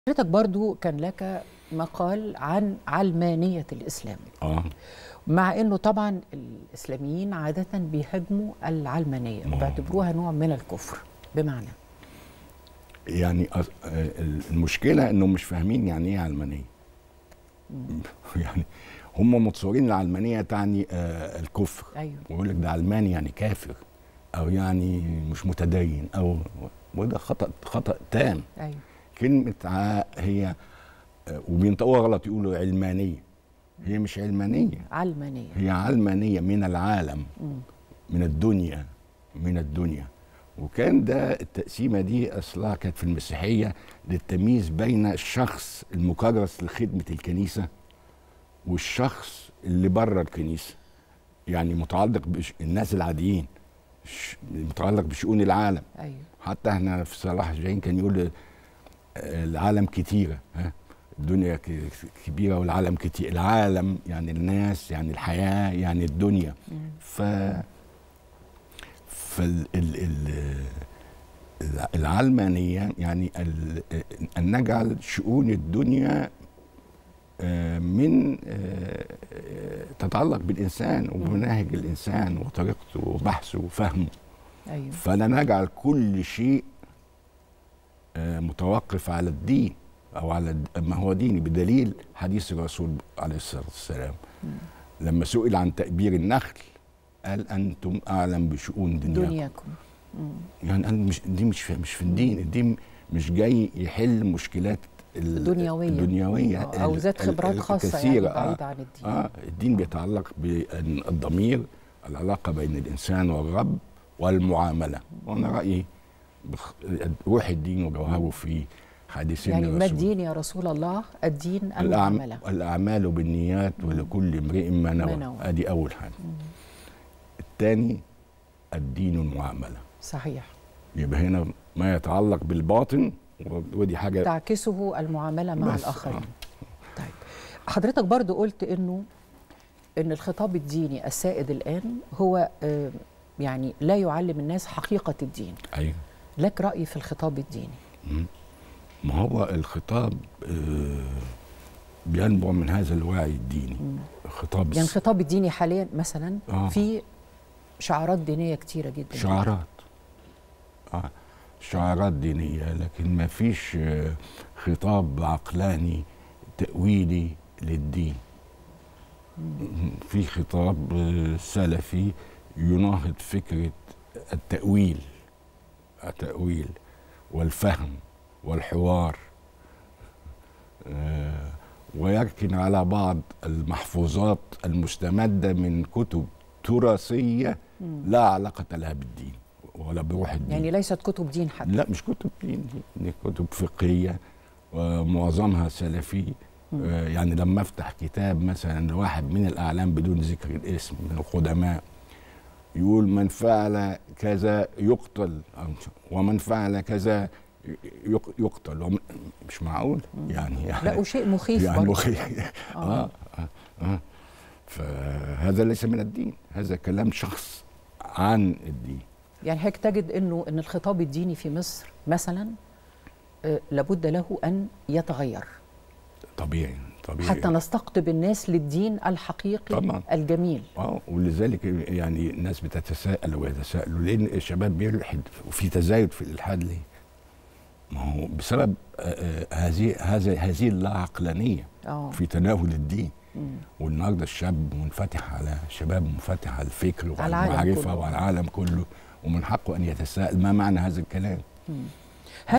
حضرتك برضو كان لك مقال عن علمانية الإسلام اه مع أنه طبعا الإسلاميين عادة بيهاجموا العلمانية آه. وبيعتبروها نوع من الكفر بمعنى يعني أص- آه، المشكله انهم مش فاهمين يعني ايه علمانيه يعني هم متصورين العلمانيه تعني آه الكفر أيوه ويقول لك ده علماني يعني كافر او يعني مش متدين او وده خطا خطا تام أيوه كلمه ع- هي آه، وبينطقوها غلط يقولوا علمانيه هي مش علمانيه علمانية هي علمانيه من العالم مم. من الدنيا من الدنيا وكان ده التقسيمه دي اصلها كانت في المسيحيه للتمييز بين الشخص المكرس لخدمه الكنيسه والشخص اللي بره الكنيسه يعني متعلق بالناس العاديين ش- متعلق بشؤون العالم أيوه حتى احنا في صلاح جايين كان يقول آه، العالم كتيره ها الدنيا ك- كبيره والعالم كتير العالم يعني الناس يعني الحياه يعني الدنيا مم. ف فال ال ال الع- العلمانيه يعني ال- ان نجعل شؤون الدنيا آه، من آه، آه، تتعلق بالانسان وبمناهج الانسان وطريقته وبحثه وفهمه أيوه فلا نجعل كل شيء آه، متوقف على الدين او على الد- ما هو ديني بدليل حديث الرسول عليه الصلاه والسلام لما سئل عن تأبير النخل قال انتم اعلم بشؤون دنياكم دنياكم مم. يعني قال مش دي مش في مش في الدين الدين مش جاي يحل مشكلات ال- دنيوية. الدنيويه آه، أو ال- ذات ال- خبرات خاصة يعني الكثيرة. آه. بعيدة عن الدين اه الدين بيتعلق بالضمير العلاقه بين الانسان والرب والمعامله وانا رايي بخ- روح الدين وجوهره في حديثين يعني ما الرسول. الدين يا رسول الله الدين الأعم- المعاملة الاعمال بالنيات ولكل امرئ ما ما نوى نوى. ادي اول حاجه الثاني الدين المعامله صحيح يبقى هنا ما يتعلق بالباطن و- ودي حاجه تعكسه المعاملة مع بس، الآخرين آه. طيب حضرتك برضو قلت انه ان الخطاب الديني السائد الان هو آه، يعني لا يعلم الناس حقيقة الدين ايوه لك رأي في الخطاب الديني مم. ما هو الخطاب آه، بينبع من هذا الوعي الديني خطاب يعني الس- الخطاب الديني حاليا مثلا آه. في شعارات دينية كتيرة جدا شعارات آه. شعارات دينية لكن ما فيش آه، خطاب عقلاني تأويلي للدين في خطاب آه، سلفي يناهض فكرة التأويل التأويل والفهم والحوار آه، ويركن على بعض المحفوظات المستمدة من كتب تراثية لا علاقة لها بالدين ولا بروح الدين يعني ليست كتب دين حتى لا مش كتب دين دي, دي كتب فقهية ومعظمها سلفي آه، يعني لما افتح كتاب مثلا لواحد من الاعلام بدون ذكر الاسم من القدماء يقول من فعل كذا يقتل ومن فعل كذا يق- يقتل ومن مش معقول يعني لا يعني وشيء مخيف يعني برضو مخيف آه. آه. آه. فهذا ليس من الدين هذا كلام شخص عن الدين يعني هيك تجد انه ان الخطاب الديني في مصر مثلا آه، لابد له ان يتغير طبيعي طبيعي حتى نستقطب الناس للدين الحقيقي طبعاً. الجميل اه ولذلك يعني الناس بتتساءل ويتساءلوا ليه الشباب بيلحد وفي تزايد في الالحاد ليه؟ ما هو بسبب آه، آه، هذه هذه هذه اللا عقلانيه اه في تناول الدين مم. والنهارده الشاب منفتح على شباب منفتح على الفكر وعلى العالم المعرفه كله. وعلى العالم كله ومن حقه ان يتساءل ما معنى هذا الكلام؟ مم.